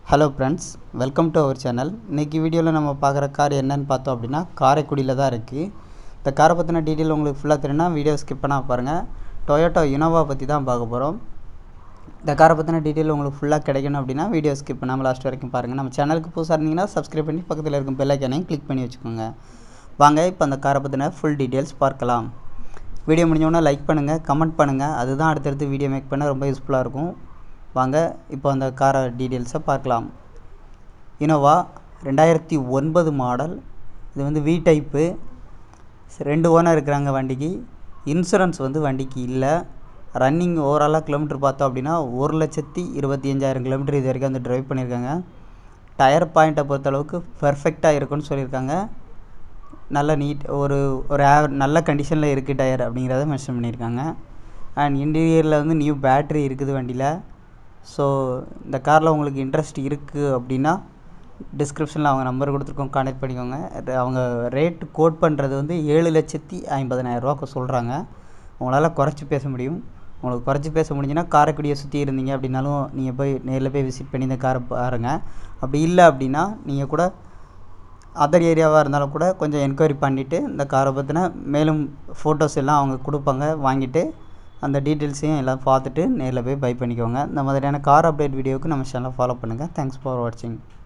hello friends welcome to our channel இன்றைக்கி வீடியோவில் நம்ம பார்க்குற கார் என்னன்னு பார்த்தோம் அப்படின்னா காரைக்குடியில் தான் இருக்குது இந்த காரை பற்றின டீட்டெயில் உங்களுக்கு ஃபுல்லாக தெரியும்னா வீடியோ ஸ்கிப் பண்ணால் பாருங்கள் டொயோட்டோ இனோவா பற்றி தான் பார்க்க போகிறோம் இந்த காரை பற்றின டீட்டெயில் உங்களுக்கு ஃபுல்லாக கிடைக்கணும் அப்படின்னா வீடியோ ஸ்கிப் பண்ணாமல் லாஸ்ட் வரைக்கும் பாருங்கள் நம்ம சேனலுக்கு புதுசாக இருந்தீங்கன்னா சப்ஸ்கிரைப் பண்ணி பக்கத்தில் இருக்கும் பெல்லைக்கானையும் கிளிக் பண்ணி வச்சுக்கோங்க வாங்க இப்போ அந்த காரை பற்றின ஃபுல் டீட்டெயில்ஸ் பார்க்கலாம் வீடியோ முடிஞ்சோடனே லைக் பண்ணுங்கள் கமெண்ட் பண்ணுங்கள் அதுதான் அடுத்தடுத்து வீடியோ மேக் பண்ண ரொம்ப யூஸ்ஃபுல்லாக இருக்கும் வாங்க இப்போ அந்த காரை டீட்டெயில்ஸை பார்க்கலாம் இனோவா ரெண்டாயிரத்தி ஒன்பது மாடல் இது வந்து வி டைப்பு ரெண்டு ஓனர் இருக்கிறாங்க வண்டிக்கு இன்சூரன்ஸ் வந்து வண்டிக்கு இல்லை ரன்னிங் ஓவராலாக கிலோமீட்டர் பார்த்தோம் அப்படின்னா ஒரு லட்சத்தி இருபத்தி அஞ்சாயிரம் கிலோமீட்டர் இது வரைக்கும் வந்து ட்ரைவ் பண்ணியிருக்காங்க டயர் பாயிண்ட்டை பொறுத்தளவுக்கு பர்ஃபெக்டாக இருக்குன்னு சொல்லியிருக்காங்க நல்ல நீட் ஒரு ஒரு ஆவ நல்ல கண்டிஷனில் இருக்குது டயர் அப்படிங்கிறத மென்ஷன் பண்ணியிருக்காங்க அண்ட் இன்டீரியரில் வந்து நியூ பேட்ரி இருக்குது வண்டியில் ஸோ இந்த காரில் உங்களுக்கு இன்ட்ரெஸ்ட் இருக்குது அப்படின்னா டிஸ்கிரிப்ஷனில் அவங்க நம்பர் கொடுத்துருக்கோம் கான்டாக்ட் பண்ணிக்கோங்க அது அவங்க ரேட் கோட் பண்ணுறது வந்து ஏழு லட்சத்தி ஐம்பதனாயிரரூவா சொல்கிறாங்க உங்களால் குறைச்சி பேச முடியும் உங்களுக்கு குறைச்சி பேச முடிஞ்சுன்னா காரைக்குடியை சுற்றி இருந்தீங்க அப்படின்னாலும் நீங்கள் போய் நேரில் போய் விசிட் பண்ணி இந்த காரை பாருங்கள் அப்படி இல்லை அப்படின்னா நீங்கள் கூட அதர் ஏரியாவாக இருந்தாலும் கூட கொஞ்சம் என்கொயரி பண்ணிவிட்டு இந்த காரை பற்றின மேலும் ஃபோட்டோஸ் எல்லாம் அவங்க கொடுப்பாங்க வாங்கிட்டு அந்த டீட்டெயில்ஸையும் எல்லாம் பார்த்துட்டு நேரில் போய் பை பண்ணிக்கோங்க இந்த மாதிரியான கார் அப்டேட் வீடியோவுக்கு நம்ம சேனலை ஃபாலோ பண்ணுங்கள் தேங்க்ஸ் ஃபார் வாட்சிங்